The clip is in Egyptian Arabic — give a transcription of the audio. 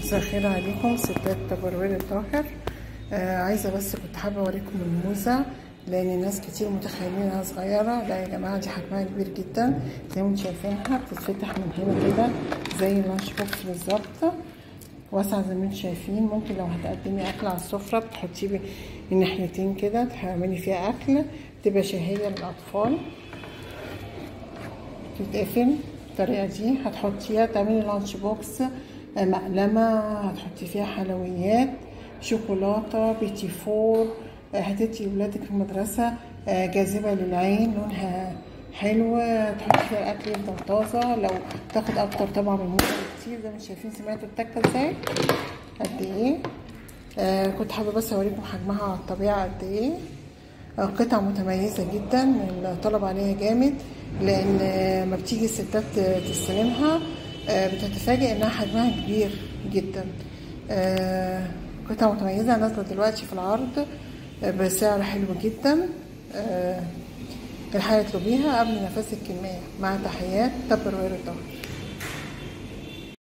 مساء الخير عليكم ستات تبروير الطاهر آه عايزه بس كنت حابه اوريكم الموزه لان ناس كتير متخيلين انها صغيره لا يا جماعه دي حجمها كبير جدا زي ما انتم شايفينها بتتفتح من هنا كده زي اللانش بوكس بالظبط واسعه زي ما انتم شايفين ممكن لو هتقدمي اكل على السفره بتحطيه الناحيتين كده تعملي فيها اكل تبقى شهيه للاطفال تتقفل بالطريقه دي هتحطيها تعملي لانش بوكس مقلمه هتحطي فيها حلويات شوكولاته بيتي فور هتدي ولادك في المدرسه جاذبه للعين لونها حلو تحطي فيها الاكل يفضل طازه لو تاخد اكتر طبعا من الموزه كتير زي ما شايفين سمعتوا التكه ازاي قد ايه آه كنت حابه بس اوريكم حجمها على الطبيعه قد ايه آه قطعه متميزه جدا الطلب عليها جامد لان ما بتيجي الستات تستلمها بتتفاجئ انها حجمها كبير جدا قطعة متميزة نازلة دلوقتي في العرض بسعر حلو جدا الحقيقة اطلبيها قبل نفس الكمية مع تحيات تبر وير الظهر